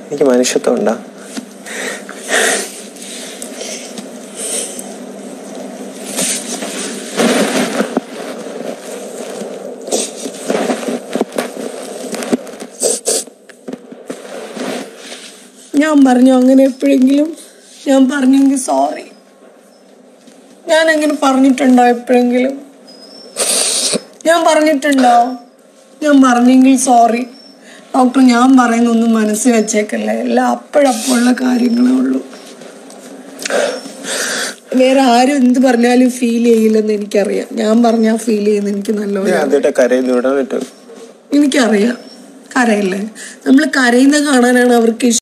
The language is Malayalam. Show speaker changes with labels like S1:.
S1: എനിക്ക് മനുഷ്യത്വം ഉണ്ടാ
S2: ഞാൻ പറഞ്ഞു അങ്ങനെ എപ്പോഴെങ്കിലും ഞാൻ പറഞ്ഞെങ്കിൽ സോറി ഞാൻ അങ്ങനെ പറഞ്ഞിട്ടുണ്ടോ എപ്പോഴെങ്കിലും ഞാൻ പറഞ്ഞിട്ടുണ്ടോ ഞാൻ പറഞ്ഞെങ്കിൽ സോറി ഡോക്ടർ ഞാൻ പറയുന്നൊന്നും മനസ്സിൽ വെച്ചേക്കല്ലേ എല്ലാം അപ്പോഴപ്പോഴുള്ള കാര്യങ്ങളേ ഉള്ളൂ വേറെ ആരും എന്ത് പറഞ്ഞാലും ഫീൽ ചെയ്യില്ലെന്ന് എനിക്കറിയാം ഞാൻ പറഞ്ഞാൽ ഫീൽ ചെയ്യുന്ന എനിക്ക് നല്ലോണം
S1: ഞാൻ ആദ്യമായിട്ട് കരയുന്നു വിടാൻ പറ്റും
S2: എനിക്കറിയാം കരയില്ലേ നമ്മൾ കരയുന്ന കാണാനാണ് അവർക്ക് ഇഷ്ടം